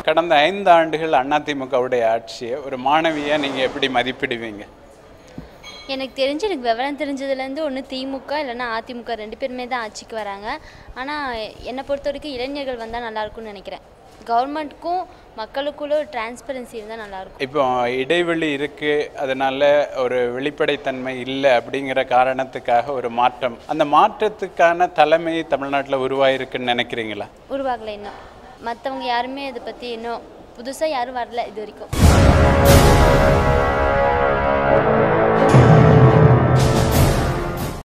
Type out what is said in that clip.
கடந்த ஐந்து ஆண்டுகள் அதிமுகவுடைய ஆட்சியை ஒரு மாணவியை நீங்கள் எப்படி மதிப்பிடுவீங்க எனக்கு தெரிஞ்சு எனக்கு விவரம் தெரிஞ்சதுலேருந்து ஒன்று திமுக இல்லைன்னா அதிமுக ரெண்டு பேருமே தான் ஆட்சிக்கு வராங்க ஆனால் என்னை பொறுத்த வரைக்கும் இளைஞர்கள் வந்தால் நல்லாயிருக்கும்னு நினைக்கிறேன் கவர்மெண்ட்டுக்கும் மக்களுக்குள்ள ஒரு டிரான்ஸ்பரன்சி இருந்தால் நல்லாயிருக்கும் இப்போ இடைவெளி இருக்கு அதனால ஒரு வெளிப்படைத்தன்மை இல்லை அப்படிங்கிற காரணத்துக்காக ஒரு மாற்றம் அந்த மாற்றத்துக்கான தலைமை தமிழ்நாட்டில் உருவாயிருக்குன்னு நினைக்கிறீங்களா உருவாகலை இன்னும் மற்றவங்க யாருமே இதை பற்றி இன்னும் புதுசாக யாரும் வரல இது வரைக்கும்